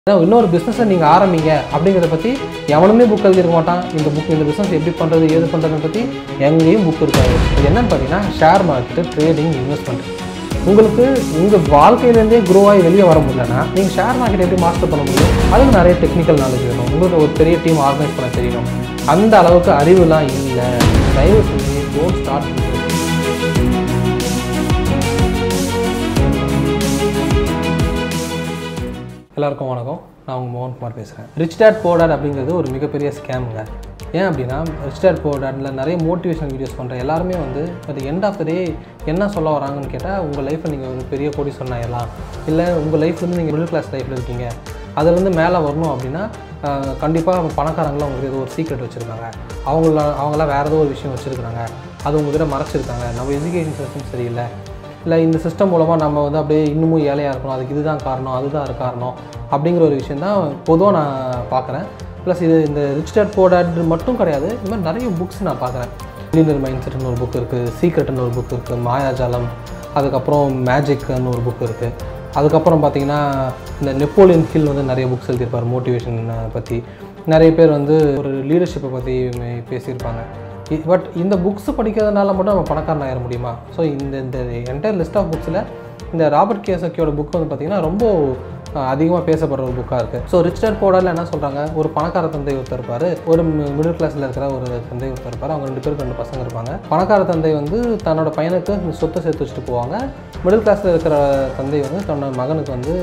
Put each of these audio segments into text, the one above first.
ஏன்னா இன்னொரு பிஸ்னஸை நீங்கள் ஆரம்பிங்க அப்படிங்கிறத பற்றி எவனுமே புக் எழுதிருக்க மாட்டான் இந்த புக் இந்த பிஸ்னஸ் எப்படி பண்ணுறது ஏது பண்ணுறதுன்னு பற்றி எங்கேயும் புக் இருக்காது இது என்னன்னு பார்த்தீங்கன்னா ஷேர் மார்க்கெட்டு ட்ரேடிங் இன்வெஸ்ட்மெண்ட் உங்களுக்கு உங்கள் வாழ்க்கையிலேருந்தே க்ரோ ஆகி வெளியே வர முடியலன்னா நீங்கள் ஷேர் மார்க்கெட் எப்படி மாஸ்டர் பண்ண முடியும் அதுக்கு நிறைய டெக்னிக்கல் நாலேஜ் வேணும் உங்களுக்கு ஒரு பெரிய டீம் ஆர்கனைஸ் பண்ண தெரியணும் அந்த அளவுக்கு அறிவுலாம் இல்லை தயவு செஞ்சு டோன்ட் ஸ்டார்ட் எல்லாருக்கும் வணக்கம் நான் உங்கள் மோகன்குமார் பேசுகிறேன் ரிச் டேட் போடாட் அப்படிங்கிறது ஒரு மிகப்பெரிய ஸ்கேமுங்க ஏன் அப்படின்னா ரிச் டேட் போடாட்ல நிறைய மோட்டிவேஷன் வீடியோஸ் பண்ணுற எல்லாருமே வந்து அது எண்ட் ஆஃப் த டே என்ன சொல்ல வராங்கன்னு கேட்டால் உங்கள் லைஃப்பை நீங்கள் ஒரு பெரிய கோடி சொன்னாயிடலாம் இல்லை உங்கள் லைஃப்லேருந்து நீங்கள் மிடில் கிளாஸ் லைஃப்பில் இருக்கீங்க அதுலேருந்து மேலே வரணும் அப்படின்னா கண்டிப்பாக பணக்காரங்களாம் உங்களுக்கு ஏதோ ஒரு சீக்ரெட் வச்சுருக்காங்க அவங்கள அவங்களாம் வேறு ஏதோ ஒரு விஷயம் வச்சுருக்காங்க அது உங்ககிட்ட மறைச்சிருக்காங்க நம்ம எஜுகேஷன் சிஸ்டம் சரியில்லை இல்லை இந்த சிஸ்டம் மூலமாக நம்ம வந்து அப்படியே இன்னமும் ஏழையாக இருக்கணும் அதுக்கு இதுதான் காரணம் அதுதான் அது காரணம் அப்படிங்கிற ஒரு விஷயம் தான் பொதுவாக நான் பார்க்குறேன் ப்ளஸ் இது இந்த ரிச் டேட் போர் டேட் மட்டும் கிடையாது இந்த மாதிரி நிறைய புக்ஸ் நான் பார்க்குறேன் மில்லியனர் மைண்ட் செட்னு ஒரு புக் இருக்குது சீக்ரெட்னு ஒரு புக் இருக்குது மாயாஜாலம் அதுக்கப்புறம் மேஜிக்னு ஒரு புக் இருக்குது அதுக்கப்புறம் பார்த்தீங்கன்னா இந்த நெப்போலியன் ஹில் வந்து நிறைய புக்ஸ் எழுதியிருப்பார் மோட்டிவேஷன் பற்றி நிறைய பேர் வந்து ஒரு லீடர்ஷிப்பை பற்றி பேசியிருப்பாங்க பட் இந்த புக்ஸ் படிக்கிறதுனால மட்டும் நம்ம பணக்காரன் ஆயிட முடியுமா ஸோ இந்த இந்த என்டையர் லிஸ்ட் ஆஃப் புக்ஸில் இந்த ராபர்ட் கேசக்கியோட புக் வந்து பார்த்திங்கன்னா ரொம்ப அதிகமாக பேசப்படுற ஒரு புக்காக இருக்குது ஸோ ரிச் டேட் போர்டில் என்ன சொல்கிறாங்க ஒரு பணக்கார தந்தை ஒருத்தர் இருப்பார் ஒரு மிடில் கிளாஸில் இருக்கிற ஒரு தந்தை ஒருத்தர் இருப்பார் அவங்க ரெண்டு பேருக்கு ரெண்டு பசங்க இருப்பாங்க பணக்கார தந்தை வந்து தன்னோட பையனுக்கு இந்த சொத்தை சேர்த்து வச்சுட்டு போவாங்க மிடில் கிளாஸில் இருக்கிற தந்தை வந்து தன்னோட மகனுக்கு வந்து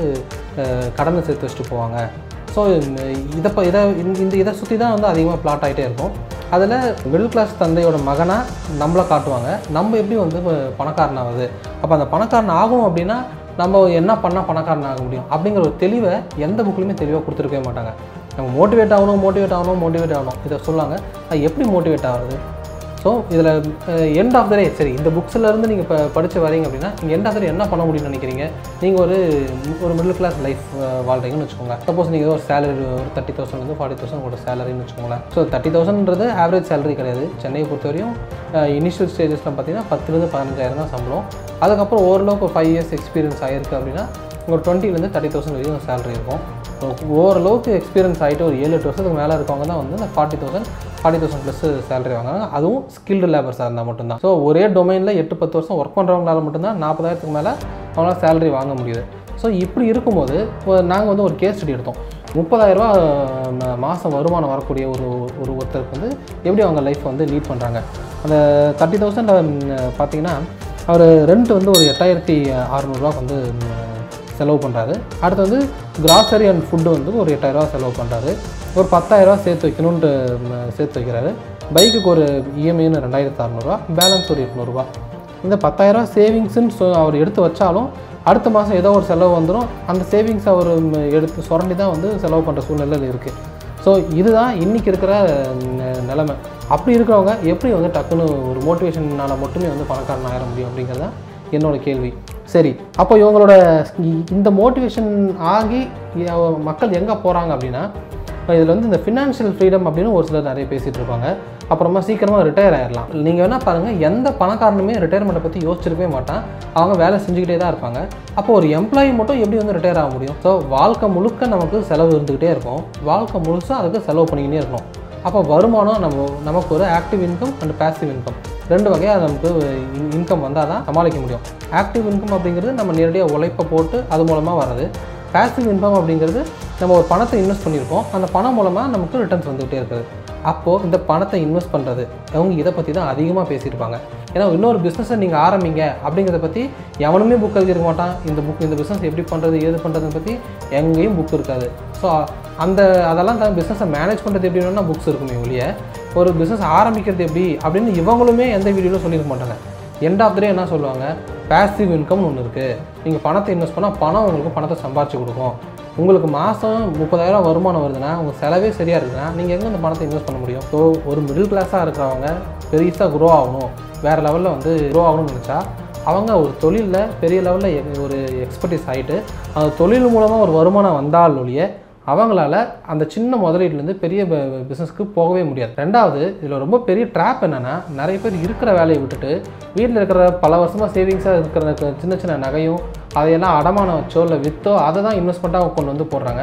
கடனை சேர்த்து வச்சுட்டு போவாங்க ஸோ இதை இதை இந்த இதை சுற்றி தான் வந்து அதிகமாக பிளாட் ஆகிட்டே இருக்கும் அதில் மிடில் கிளாஸ் தந்தையோட மகனாக நம்மளை காட்டுவாங்க நம்ம எப்படி வந்து பணக்காரன் ஆகுது அப்போ அந்த பணக்காரன் ஆகும் அப்படின்னா நம்ம என்ன பண்ணால் பணக்காரன் ஆக முடியும் அப்படிங்கிற ஒரு தெளிவை எந்த புக்லையுமே தெளிவாக கொடுத்துருக்கவே மாட்டாங்க நம்ம மோட்டிவேட் ஆகணும் மோட்டிவேட் ஆகணும் மோட்டிவேட் ஆகணும் இதை சொல்லாங்க அது எப்படி மோட்டிவேட் ஆகுது ஸோ இதில் எண்ட் ஆஃப் த டே சரி இந்த புக்ஸ்லேருந்து நீங்கள் இப்போ படித்து வரீங்க அப்படின்னா நீங்கள் எண்ட் ஆஃப் த டே என்ன பண்ண முடியும்னு நினைக்கிறீங்க நீங்கள் ஒரு ஒரு மிடில் கிளாஸ் லைஃப் வாழ்றீங்கன்னு வச்சுக்கோங்க சப்போஸ் நீங்கள் ஒரு சேலரி ஒரு தேர்ட்டி தௌசண்ட் வந்து ஃபார்ட்டி தௌசண்ட் உங்களோட சேலரின்னு வச்சுக்கோங்களேன் ஸோ தேர்ட்டி தௌசண்ட்ன்றது ஆவரேஜ் சேலரி கிடையாது சென்னையை பொறுத்த வரையும் இனிஷியல் ஸ்டேஜஸில் பார்த்தீங்கன்னா பத்துலேருந்து பதினஞ்சாயிரம் தான் சம்பளம் அதுக்கப்புறம் ஓரளவுக்கு ஒரு ஃபைவ் இயர்ஸ் எக்ஸ்பீரியன்ஸ் ஆகிருக்கு அப்படின்னா ஒரு டுவெண்ட்டிலேருந்து தேர்ட்டி தௌசண்ட் வரைக்கும் சேலரி இருக்கும் ஓரளவுக்கு எக்ஸ்பீரியன்ஸ் ஆகிட்டு ஒரு ஏழு எட்டு வருஷத்துக்கு மேலே இருக்கவங்க தான் வந்து இந்த forty thousand forty thousand plus salary வாங்குறாங்க அதுவும் ஸ்கில்டு லேபர்ஸாக இருந்தால் மட்டும்தான் ஸோ ஒரே டொமைனில் எட்டு பத்து வருஷம் ஒர்க் பண்ணுறவங்களால மட்டும்தான் நாற்பதாயிரத்துக்கு மேலே அவங்களால சேலரி வாங்க முடியுது ஸோ இப்படி இருக்கும்போது நாங்கள் வந்து ஒரு கேஸ் ஸ்டடி எடுத்தோம் முப்பதாயிரரூபா மாதம் வருமானம் வரக்கூடிய ஒரு ஒரு ஒருத்தருக்கு வந்து எப்படி அவங்க லைஃப் வந்து லீட் பண்ணுறாங்க அந்த தேர்ட்டி தௌசண்ட் பார்த்தீங்கன்னா அவர் ரெண்ட் வந்து ஒரு எட்டாயிரத்தி அறநூறுவா வந்து செலவு பண்ணுறாரு அடுத்து வந்து கிராசரி அண்ட் ஃபுட்டு வந்து ஒரு எட்டாயிரரூவா செலவு பண்ணுறாரு ஒரு பத்தாயிரரூவா சேர்த்து வைக்கணுன்ட்டு சேர்த்து வைக்கிறாரு பைக்குக்கு ஒரு இஎம்ஐன்னு ரெண்டாயிரத்து அறநூறுவா பேலன்ஸ் ஒரு எட்நூறுபா இந்த பத்தாயிரரூவா சேவிங்ஸ்ன்னு சொ அவர் எடுத்து வச்சாலும் அடுத்த மாதம் ஏதோ ஒரு செலவு வந்துடும் அந்த சேவிங்ஸ் அவர் எடுத்து சுரண்டி தான் வந்து செலவு பண்ணுற சூழ்நிலையில் இருக்குது ஸோ இதுதான் இன்றைக்கி இருக்கிற நிலமை அப்படி இருக்கிறவங்க எப்படி வந்து டக்குன்னு ஒரு மோட்டிவேஷனால் மட்டுமே வந்து பணக்காரன் ஆகிட முடியும் அப்படிங்கிறது தான் என்னோடய கேள்வி சரி அப்போ இவங்களோட இந்த மோட்டிவேஷன் ஆகி மக்கள் எங்கே போகிறாங்க அப்படின்னா இதில் வந்து இந்த ஃபினான்ஷியல் ஃப்ரீடம் அப்படின்னு ஒரு சிலர் நிறைய பேசிகிட்டு இருப்பாங்க அப்புறமா சீக்கிரமாக ரிட்டையர் ஆகிடலாம் நீங்கள் வேணால் பாருங்கள் எந்த பணக்காரனுமே ரிட்டையர்மெண்ட்டை பற்றி யோசிச்சிருக்கவே மாட்டான் அவங்க வேலை செஞ்சுக்கிட்டே தான் இருப்பாங்க அப்போ ஒரு எம்ப்ளாயி மட்டும் எப்படி வந்து ரிட்டையர் ஆக முடியும் ஸோ வாழ்க்கை முழுக்க நமக்கு செலவு இருந்துக்கிட்டே இருக்கும் வாழ்க்கை முழுசாக அதுக்கு செலவு பண்ணிக்கிட்டே இருக்கணும் அப்போ வருமானம் நம்ம நமக்கு ஒரு active income and passive income ரெண்டு வகையாக நமக்கு இன்கம் வந்தால் தான் சமாளிக்க முடியும் ஆக்டிவ் இன்கம் அப்படிங்கிறது நம்ம நேரடியாக உழைப்பை போட்டு அது மூலமாக வர்றது பேசிவ் இன்கம் அப்படிங்கிறது நம்ம ஒரு பணத்தை இன்வெஸ்ட் பண்ணியிருக்கோம் அந்த பணம் மூலமாக நமக்கு ரிட்டர்ன்ஸ் வந்துகிட்டே இருக்குது அப்போது இந்த பணத்தை இன்வெஸ்ட் பண்ணுறது அவங்க இதை பற்றி தான் அதிகமாக பேசியிருப்பாங்க ஏன்னா இன்னொரு பிஸ்னஸை நீங்கள் ஆரம்பிங்க அப்படிங்கிறத பற்றி எவனுமே புக் எழுதிருக்க மாட்டான் இந்த புக் இந்த பிஸ்னஸ் எப்படி பண்ணுறது ஏது பண்ணுறதை பற்றி எங்கேயும் புக் இருக்காது ஸோ அந்த அதெல்லாம் தான் பிஸ்னஸை மேனேஜ் பண்ணுறது எப்படி வேணும்னா புக்ஸ் இருக்குமே ஒழிய ஒரு பிஸ்னஸ் ஆரம்பிக்கிறது எப்படி அப்படின்னு இவங்களுமே எந்த வீடியோவில் சொல்லியிருக்க மாட்டாங்க எண்ட் ஆஃப் டே என்ன சொல்லுவாங்க பேசிவ் இன்கம்னு ஒன்று இருக்குது நீங்கள் பணத்தை இன்வெஸ்ட் பண்ணால் பணம் உங்களுக்கு பணத்தை சம்பாரிச்சு கொடுக்கும் உங்களுக்கு மாதம் முப்பதாயிரம் வருமானம் வருதுன்னா உங்கள் செலவே சரியாக இருக்குதுன்னா நீங்கள் எங்கே அந்த பணத்தை இன்வெஸ்ட் பண்ண முடியும் ஸோ ஒரு மிடில் கிளாஸாக இருக்கிறவங்க பெருசாக க்ரோ ஆகணும் வேறு லெவலில் வந்து க்ரோ ஆகணும்னு நினச்சா அவங்க ஒரு தொழிலில் பெரிய லெவலில் ஒரு எக்ஸ்பர்டைஸ் ஆகிட்டு அந்த தொழில் மூலமாக ஒரு வருமானம் வந்தால் ஒழிய அவங்களால அந்த சின்ன முதலீட்டுலேருந்து பெரிய பிஸ்னஸ்க்கு போகவே முடியாது ரெண்டாவது இதில் ரொம்ப பெரிய ட்ராப் என்னென்னா நிறைய பேர் இருக்கிற வேலையை விட்டுட்டு வீட்டில் இருக்கிற பல வருஷமாக சேவிங்ஸாக இருக்கிற சின்ன சின்ன நகையும் அதையெல்லாம் அடமானம் வச்சோ இல்லை விற்றோ அதை தான் இன்வெஸ்ட்மெண்ட்டாக கொண்டு வந்து போடுறாங்க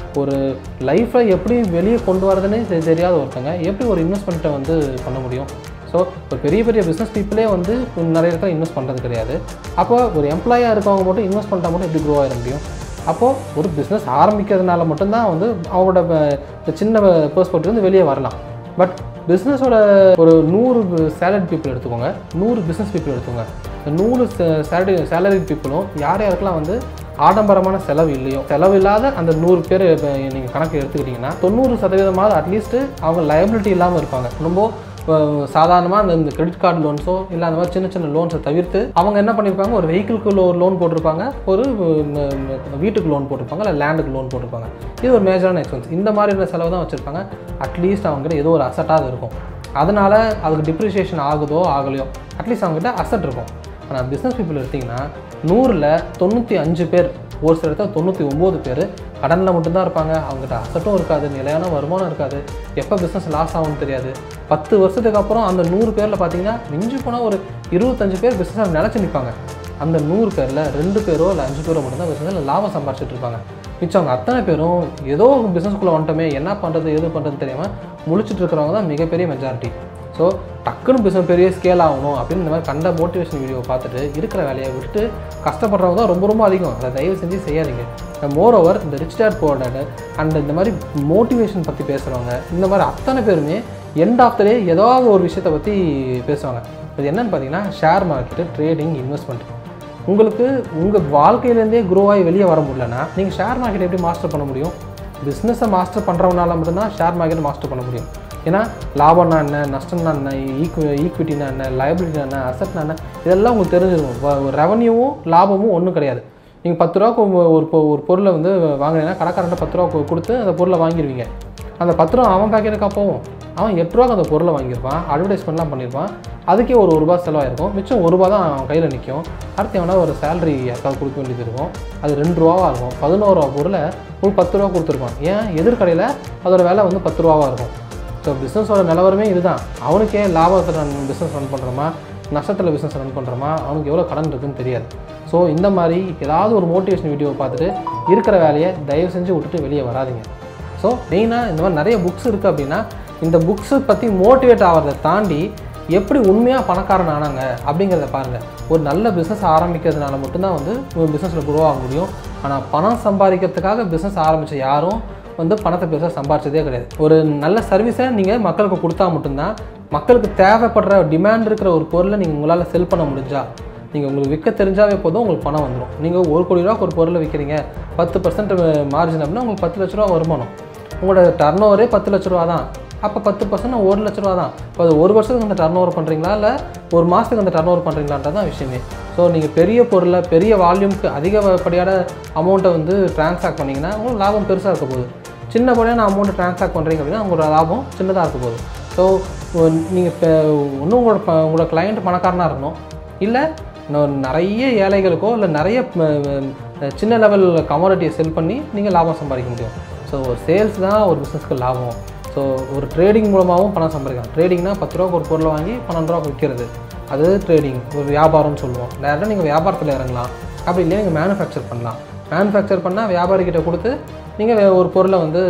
ஒரு லைஃப்பை எப்படி வெளியே கொண்டு வரதுன்னே தெ- தெரியாத ஒருத்தங்க எப்படி ஒரு இன்வெஸ்ட்மெண்ட்டை வந்து பண்ண முடியும் ஸோ ஒரு பெரிய பெரிய பிஸ்னஸ் பீப்புளே வந்து நிறைய இடத்துல இன்வெஸ்ட் பண்ணுறது கிடையாது அப்போ ஒரு எம்ப்ளாயாக இருக்கவங்க மட்டும் இன்வெஸ்ட் பண்ணிட்டா மட்டும் எப்படி க்ரோ ஆகிட முடியும் அப்போது ஒரு பிஸ்னஸ் ஆரம்பிக்கிறதுனால மட்டும்தான் வந்து அவங்களோட ப- இந்த சின்ன பெர்ஸ்பெக்டிவ் வந்து வெளியே வரலாம் பட் பிஸ்னஸோட ஒரு நூறு சேலரி பீப்புள் எடுத்துக்கோங்க நூறு பிஸ்னஸ் பீப்புள் எடுத்துக்கோங்க இந்த நூறு சேலரி சேலரி பீப்புளும் யார் யாருக்கெல்லாம் வந்து ஆடம்பரமான செலவு இல்லையோ செலவு இல்லாத அந்த நூறு பேர் நீங்கள் கணக்கு எடுத்துக்கிட்டிங்கன்னா தொண்ணூறு சதவீதமாவது அட்லீஸ்ட்டு அவங்க லயபிலிட்டி இல்லாமல் இருப்பாங்க ரொம்ப சாதாரணமாக அந்த இந்த கிரெடிட் கார்டு லோன்ஸோ இல்லை அந்த மாதிரி சின்ன சின்ன லோன்ஸை தவிர்த்து அவங்க என்ன பண்ணியிருப்பாங்க ஒரு வெஹிக்கிளுக்கு ஒரு லோன் போட்டிருப்பாங்க ஒரு ம், ம், வீட்டுக்கு லோன் போட்டிருப்பாங்க இல்லை லேண்டுக்கு லோன் போட்டிருப்பாங்க இது ஒரு மேஜரான எக்ஸ்பென்ஸ் இந்த மாதிரியான செலவு தான் வச்சுருப்பாங்க அட்லீஸ்ட் அவங்ககிட்ட ஏதோ ஒரு அசட்டாக இருக்கும் அதனால் அதுக்கு டிப்ரிசியேஷன் ஆகுதோ ஆகலையோ அட்லீஸ்ட் அவங்ககிட்ட அசட் இருக்கும் ஆனால் பிஸ்னஸ் பீப்புள் எடுத்திங்கன்னா நூறில் தொண்ணூற்றி அஞ்சு பேர் ஒரு சில இடத்துல தொண்ணூற்றி ஒம்பது பேர் கடனில் மட்டும்தான் இருப்பாங்க அவங்ககிட்ட அசட்டும் இருக்காது நிலையான வருமானம் இருக்காது எப்போ பிஸ்னஸ் லாஸ் ஆகும்னு தெரியாது பத்து வருஷத்துக்கு அப்புறம் அந்த நூறு பேரில் பார்த்தீங்கன்னா மிஞ்சி போனால் ஒரு இருபத்தஞ்சு பேர் பிஸ்னஸ் நிலச்சி நிற்பாங்க அந்த நூறு பேரில் ரெண்டு பேரோ இல்லை அஞ்சு பேரோ மட்டும்தான் பிஸ்னஸில் லாபம் சம்பாரிச்சிட்டு இருப்பாங்க மிச்சம் அவங்க அத்தனை பேரும் ஏதோ பிஸ்னஸ்க்குள்ளே வந்துட்டோமே என்ன பண்ணுறது எது பண்ணுறதுன்னு தெரியாமல் முழிச்சிட்டு இருக்கிறவங்க தான் மிகப்பெரிய மெஜாரிட்டி ஸோ டக்குன்னு பிஸ்னஸ் பெரிய ஸ்கேல் ஆகணும் அப்படின்னு இந்த மாதிரி கண்ட மோட்டிவேஷன் வீடியோ பார்த்துட்டு இருக்கிற வேலையை விட்டுட்டு கஷ்டப்படுறவங்க தான் ரொம்ப ரொம்ப அதிகம் அதை தயவு செஞ்சு செய்யாதீங்க மோர் ஓவர் இந்த ரிச் டேட் போர்டட் அண்ட் இந்த மாதிரி மோட்டிவேஷன் பற்றி பேசுகிறவங்க இந்த மாதிரி அத்தனை பேருமே எண்ட் ஆஃப் த டே ஏதாவது ஒரு விஷயத்தை பற்றி பேசுவாங்க இது என்னன்னு பார்த்தீங்கன்னா ஷேர் மார்க்கெட்டு ட்ரேடிங் இன்வெஸ்ட்மெண்ட் உங்களுக்கு உங்கள் வாழ்க்கையிலேருந்தே க்ரோ ஆகி வெளியே வர முடியலன்னா நீங்கள் ஷேர் மார்க்கெட் எப்படி மாஸ்டர் பண்ண முடியும் பிஸ்னஸை மாஸ்டர் பண்ணுறவனால மட்டும்தான் ஷேர் மார்க்கெட் மாஸ்டர் பண்ண முடியும் ஏன்னா லாபம்னா என்ன நஷ்டம்னா என்ன ஈக்வி ஈக்விட்டினா என்ன லயபிலிட்டினா என்ன அசட்னா என்ன இதெல்லாம் உங்களுக்கு தெரிஞ்சிருக்கும் ரெவன்யூவும் லாபமும் ஒன்றும் கிடையாது நீங்கள் பத்து ரூபாக்கு ஒரு- ஒரு பொ- ஒரு பொருளை வந்து வாங்கினீங்கன்னா கடைக்காரன்ட்ட பத்து ரூபா கு- கொடுத்து அந்த பொருளை வாங்கிடுவீங்க அந்த பத்து ரூபா அவன் பேக்கெட்டுக்கா போகும் அவன் எட்டு ரூபாக்கு அந்த பொருளை வாங்கியிருப்பான் அட்வர்டைஸ்மெண்ட்லாம் பண்ணியிருப்பான் அதுக்கே ஒரு ஒரு ரூபா செலவாயிருக்கும் மிச்சம் ஒரு ரூபா தான் அவன் கையில் நிற்கும் அடுத்து எவனா ஒரு சேலரி யாருக்காவது கொடுக்க வேண்டியது இருக்கும் அது ரெண்டு ரூபாவாக இருக்கும் பதினோரு ரூபா பொருளை உங்களுக்கு பத்து ரூபா கொடுத்துருப்பான் ஏன் எதிர்கடையில் அதோட விலை வந்து பத்து ரூபாவாக இருக்கும் ஸோ பிஸ்னஸோட நிலவரமே இதுதான் அவனுக்கே லாபத்தில் ரன் பிஸ்னஸ் ரன் பண்ணுறோமா நஷ்டத்தில் பிஸ்னஸ் ரன் பண்ணுறோமா அவனுக்கு எவ்வளோ கடன் இருக்குன்னு தெரியாது ஸோ இந்த மாதிரி ஏதாவது ஒரு மோட்டிவேஷன் வீடியோவை பார்த்துட்டு இருக்கிற வேலையை தயவு செஞ்சு விட்டுட்டு வெளியே வராதீங்க ஸோ மெயினாக இந்த மாதிரி நிறைய புக்ஸ் இருக்குது அப்படின்னா இந்த புக்ஸை பற்றி மோட்டிவேட் ஆகிறத தாண்டி எப்படி உண்மையாக பணக்காரன் ஆனாங்க அப்படிங்கிறத பாருங்கள் ஒரு நல்ல பிஸ்னஸ் ஆரம்பிக்கிறதுனால மட்டும்தான் வந்து பிஸ்னஸில் குரோ ஆக முடியும் ஆனால் பணம் சம்பாதிக்கிறதுக்காக பிஸ்னஸ் ஆரம்பித்த யாரும் வந்து பணத்தை பெருசாக சம்பாரிச்சதே கிடையாது ஒரு நல்ல சர்வீஸை நீங்கள் மக்களுக்கு கொடுத்தா மட்டும்தான் மக்களுக்கு தேவைப்படுற டிமாண்ட் இருக்கிற ஒரு பொருளை நீங்கள் உங்களால் செல் பண்ண முடிஞ்சா நீங்கள் உங்களுக்கு விற்க தெரிஞ்சாவே போதும் உங்களுக்கு பணம் வந்துடும் நீங்கள் ஒரு கோடி ரூபாய்க்கு ஒரு பொருளை விற்கிறீங்க பத்து பர்சன்ட் மார்ஜின் அப்படின்னா உங்களுக்கு பத்து லட்ச ரூபா வருமானம் உங்களோட டர்ன் ஓவரே பத்து லட்ச ரூபா தான் அப்போ பத்து பர்சன்ட் ஒரு லட்ச ரூபா தான் இப்போ அது ஒரு வருஷத்துக்கு அந்த டர்ன் ஓவர் பண்ணுறீங்களா இல்லை ஒரு மாதத்துக்கு அந்த டர்ன் ஓவர் பண்ணுறீங்களான்றது தான் விஷயமே ஸோ நீங்கள் பெரிய பொருளை பெரிய வால்யூம்க்கு அதிகப்படியான அமௌண்ட்டை வந்து ட்ரான்ஸ்ஆக்ட் பண்ணிங்கன்னா உங்களுக்கு லாபம் பெருசாக இருக்க போகுது சின்னபடியான அமௌண்ட்டை ட்ரான்ஸ்ஆக்ட் பண்ணுறீங்க அப்படின்னா உங்களோட லாபம் சின்னதாக இருக்க போகுது ஸோ நீங்கள் இப்போ இன்னும் உங்களோட ப- உங்களோட கிளையண்ட் பணக்காரனாக இருக்கணும் இல்லை இன்னும் நிறைய ஏழைகளுக்கோ இல்லை நிறைய ம- ம- சின்ன லெவல் கமாடிட்டியை செல் பண்ணி நீங்கள் லாபம் சம்பாதிக்க முடியும் ஸோ ஒரு சேல்ஸ் தான் ஒரு பிஸ்னஸ்க்கு லாபம் ஸோ ஒரு ட்ரேடிங் மூலமாகவும் பணம் சம்பாதிக்கலாம் ட்ரேடிங்னா பத்து ரூபாக்கு ஒரு பொருளை வாங்கி பன்னெண்டு ரூபாக்கு விற்கிறது அது ட்ரேடிங் ஒரு வியாபாரம்னு சொல்லுவோம் டேரெக்டாக நீங்கள் வியாபாரத்தில் இறங்கலாம் அப்படி இல்லையா நீங்கள் மேனுஃபேக்சர் பண்ணலாம் மேனுஃபேக்சர் பண்ணால் வியாபாரிகிட்ட கொடுத்து நீங்கள் ஒரு பொருளை வந்து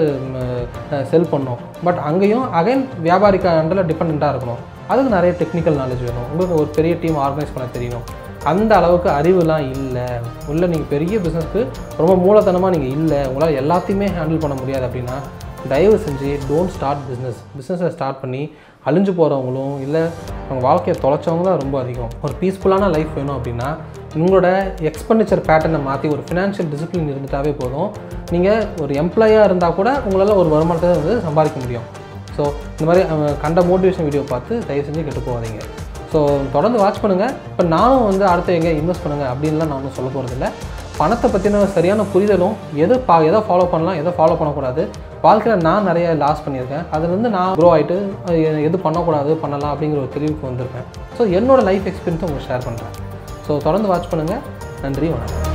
செல் பண்ணணும் பட் அங்கேயும் அகைன் வியாபாரிக்கு அண்டரில் டிபெண்ட்டாக இருக்கணும் அதுக்கு நிறைய டெக்னிக்கல் நாலேஜ் வேணும் உங்களுக்கு ஒரு பெரிய டீம் ஆர்கனைஸ் பண்ண தெரியணும் அந்த அளவுக்கு அறிவுலாம் இல்லை உள்ள நீங்கள் பெரிய பிஸ்னஸ்க்கு ரொம்ப மூலதனமாக நீங்கள் இல்லை உங்களால் எல்லாத்தையுமே ஹேண்டில் பண்ண முடியாது அப்படின்னா தயவு செஞ்சு டோன்ட் ஸ்டார்ட் பிஸ்னஸ் பிஸ்னஸை ஸ்டார்ட் பண்ணி அழிஞ்சு போகிறவங்களும் இல்லை அவங்க வாழ்க்கையை தொலைச்சவங்க தான் ரொம்ப அதிகம் ஒரு பீஸ்ஃபுல்லான லைஃப் வேணும் அப்படின்னா உங்களோட எக்ஸ்பெண்டிச்சர் பேட்டர்னை மாற்றி ஒரு ஃபினான்ஷியல் டிசிப்ளின் இருந்துட்டாவே போதும் நீங்கள் ஒரு எம்ப்ளாயாக இருந்தால் கூட உங்களால் ஒரு வருமானத்தை வந்து சம்பாதிக்க முடியும் ஸோ இந்த மாதிரி அஹ், கண்ட மோட்டிவேஷன் வீடியோ பார்த்து தயவு செஞ்சு கெட்டு போகாதீங்க ஸோ தொடர்ந்து வாட்ச் பண்ணுங்கள் இப்போ நானும் வந்து அடுத்து எங்கே இன்வெஸ்ட் பண்ணுங்கள் அப்படின்லாம் நான் ஒன்றும் சொல்ல போகிறதில்ல பணத்தை பற்றின சரியான புரிதலும் எது பா எதை ஃபாலோ பண்ணலாம் எதை ஃபாலோ பண்ணக்கூடாது வாழ்க்கையில் நான் நிறைய லாஸ் பண்ணியிருக்கேன் அதுலேருந்து நான் க்ரோ ஆகிட்டு எது பண்ணக்கூடாது பண்ணலாம் அப்படிங்கிற ஒரு தெளிவுக்கு வந்திருக்கேன் ஸோ என்னோட லைஃப் எக்ஸ்பீரியன்ஸை உங்களுக்கு ஷேர் பண்ணுறேன் ஸோ தொடர்ந்து வாட்ச் பண்ணுங்கள் நன்றி வணக்கம்